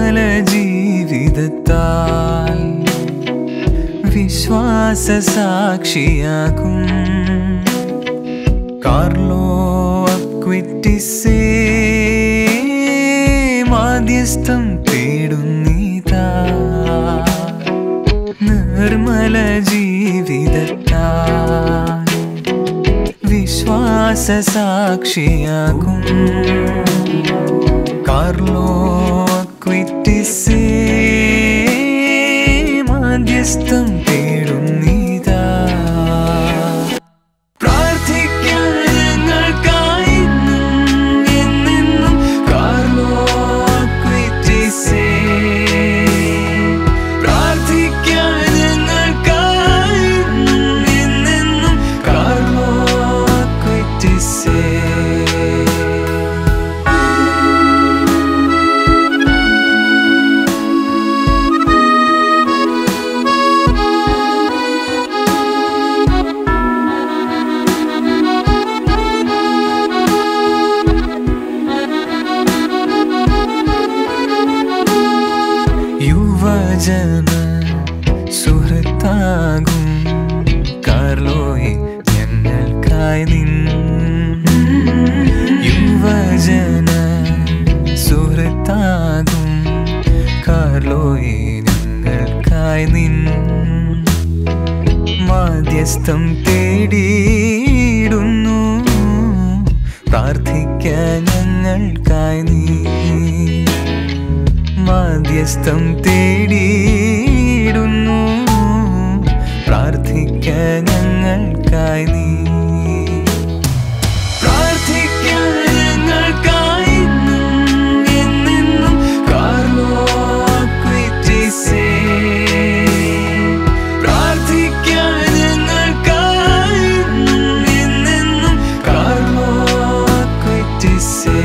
നിർമ്മല ജീവിതത്താൽ വിശ്വാസ സാക്ഷിയാകും കാർലോ അക്വിറ്റിസേ മാധ്യസ്ഥം തേടുന്നീതാ നിർമ്മല ജീവിതത്താൽ വിശ്വാസ സാക്ഷിയാകും കാർലോ അക്വിറ്റിസേ മാധ്യസ്ഥം തേടുന്നീതാ പ്രാർത്ഥിക്കാൻ ഞങ്ങൾക്കായി ഇന്നും എന്നെന്നും കാർലോ അക്വിറ്റിസേ പ്രാർത്ഥിക്കാൻ ഞങ്ങൾക്കായി ഇന്നും എന്നെന്നും കാർലോ അക്വിറ്റിസേ യുവജന സുഹൃത്താകും കാർലോയെ ഞങ്ങൾക്കായി നിൻ യുവജന സുഹൃത്താകും കാർലോയെ ഞങ്ങൾക്കായി നിൻ മാധ്യസ്ഥം തേടിയിടുന്നു പ്രാർത്ഥിക്കാൻ ഞങ്ങൾക്കായി നീ മാധ്യസ്ഥം തേടിയിടുന്നു പ്രാർത്ഥിക്കാൻ ഞങ്ങൾക്കായി നീ പ്രാർത്ഥിക്കാൻ ഞങ്ങൾക്കായി ഇന്നും എന്നെന്നും കാർലോ അക്വിറ്റിസേ പ്രാർത്ഥിക്കാൻ ഞങ്ങൾക്കായി ഇന്നും എന്നെന്നും കാർലോ അക്വിറ്റിസേ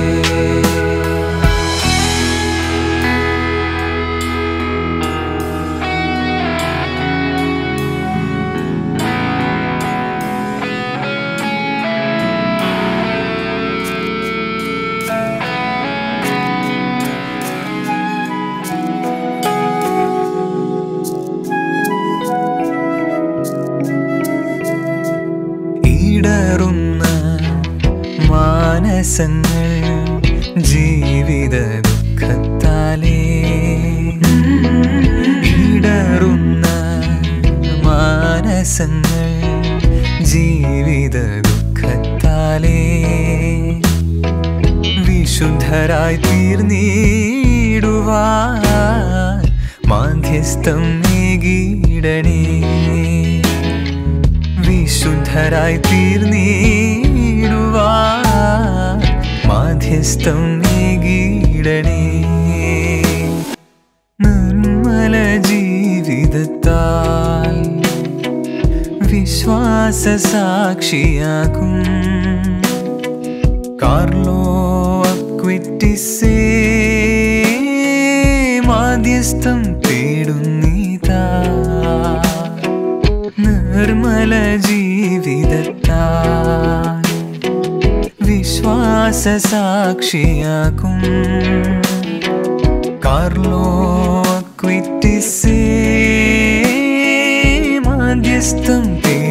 ഇടറുന്ന മാനസങ്ങൾ ജീവിത ദുഃഖത്താലേ ഇടറുന്ന മാനസങ്ങൾ ജീവിത ദുഃഖത്താലേ വിശുദ്ധരായി തീർന്നിടുവാൻ മാധ്യസ്ഥം നീകിടണേ വിശുദ്ധരായി തീർന്നിടുവാൻ മാധ്യസ്ഥം നീകിടണേ നിർമ്മല ജീവിതത്താൽ വിശ്വാസ സാക്ഷിയാകും കാർലോ അക്വിറ്റിസേ മാധ്യസ്ഥം തേടുന്നീതാ നിർമ്മല ജീവിതത്താൽ വിശ്വാസ സാക്ഷിയാകും കാർലോ അക്വിറ്റിസേ മാധ്യസ്ഥം തേ